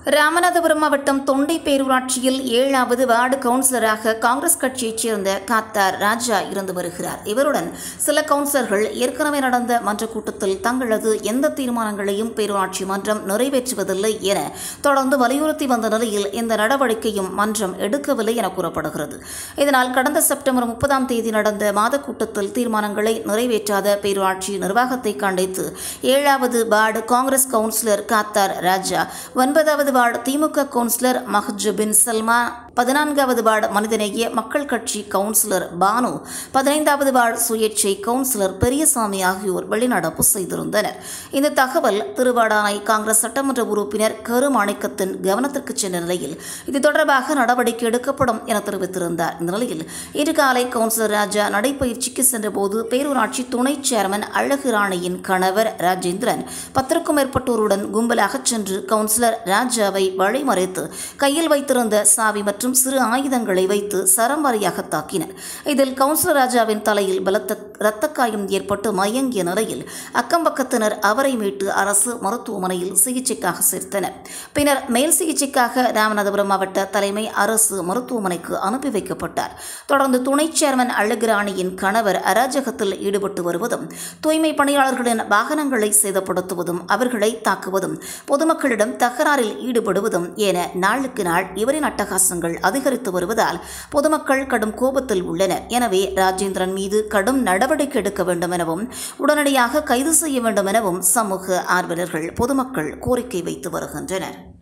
ராமநாதபுரம் மாவட்டம் தொண்டை பேரூராட்சியில் ஏழாவது வார்டு கவுன்சிலராக காங்கிரஸ் கட்சியைச் சேர்ந்த காத்தார் ராஜா இருந்து வருகிறார் இவருடன் சில கவுன்சிலர்கள் ஏற்கனவே நடந்த மன்ற கூட்டத்தில் தங்களது எந்த தீர்மானங்களையும் பேரூராட்சி மன்றம் நிறைவேற்றுவதில்லை என தொடர்ந்து வலியுறுத்தி வந்த நிலையில் இந்த நடவடிக்கையும் மன்றம் எடுக்கவில்லை என கூறப்படுகிறது இதனால் கடந்த செப்டம்பர் முப்பதாம் தேதி நடந்த மாத கூட்டத்தில் தீர்மானங்களை நிறைவேற்றாத பேரூராட்சி நிர்வாகத்தை கண்டித்து ஏழாவது வார்டு காங்கிரஸ் கவுன்சிலர் காத்தார் ராஜா ஒன்பதாவது வார்டு திமுக கவுன்சிலர் மஹ்ஜுபின் சல்மா பதினான்காவது வார்டு மனிதநேய மக்கள் கட்சி கவுன்சிலர் பானு பதினைந்தாவது வார்டு சுயேட்சை கவுன்சிலர் பெரியசாமி ஆகியோர் வெளிநடப்பு செய்திருந்தனர் இந்த தகவல் திருவாடானை காங்கிரஸ் சட்டமன்ற உறுப்பினர் கருமாணிக்கத்தின் கவனத்திற்கு சென்ற நிலையில் இது தொடர்பாக நடவடிக்கை எடுக்கப்படும் என தெரிவித்திருந்தார் இந்த நிலையில் இன்று காலை கவுன்சிலர் ராஜா நடைபயிற்சிக்கு சென்றபோது பேரூராட்சி துணை சேர்மன் அழகு ராணியின் கணவர் ராஜேந்திரன் பத்திற்கும் மேற்பட்டோருடன் கும்பலாகச் சென்று கவுன்சிலர் ராஜாவை வழிமறைத்து கையில் வைத்திருந்த சாவி மற்றும் சிறு ஆயுதங்களை வைத்து சரமாரியாக தாக்கினர் இதில் கவுன்சிலர் ராஜாவின் தலையில் பலத்த இரத்தக்காயம் ஏற்பட்டு மயங்கிய நிலையில் அக்கம்பக்கத்தினர் அவரை மீட்டு அரசு மருத்துவமனையில் சிகிச்சைக்காக சேர்த்தனர் பின்னர் மேல் சிகிச்சைக்காக ராமநாதபுரம் மாவட்ட தலைமை அரசு மருத்துவமனைக்கு அனுப்பி வைக்கப்பட்டார் தொடர்ந்து துணை சேர்மன் அழகிராணியின் கணவர் அராஜகத்தில் ஈடுபட்டு வருவதும் தூய்மை பணியாளர்களின் வாகனங்களை சேதப்படுத்துவதும் அவர்களை தாக்குவதும் பொதுமக்களிடம் தகராறில் ஈடுபடுவதும் என நாளுக்கு நாள் இவரின் அட்டகாசங்கள் அதிகரித்து வருவதால் பொதுமக்கள் கடும் கோபத்தில் உள்ளனர் எனவே ராஜேந்திரன் மீது கடும் நடவடிக்கை எடுக்க வேண்டும் எனவும் உடனடியாக கைது செய்ய வேண்டும் எனவும் சமூக ஆர்வலர்கள் பொதுமக்கள் கோரிக்கை வைத்து வருகின்றனர்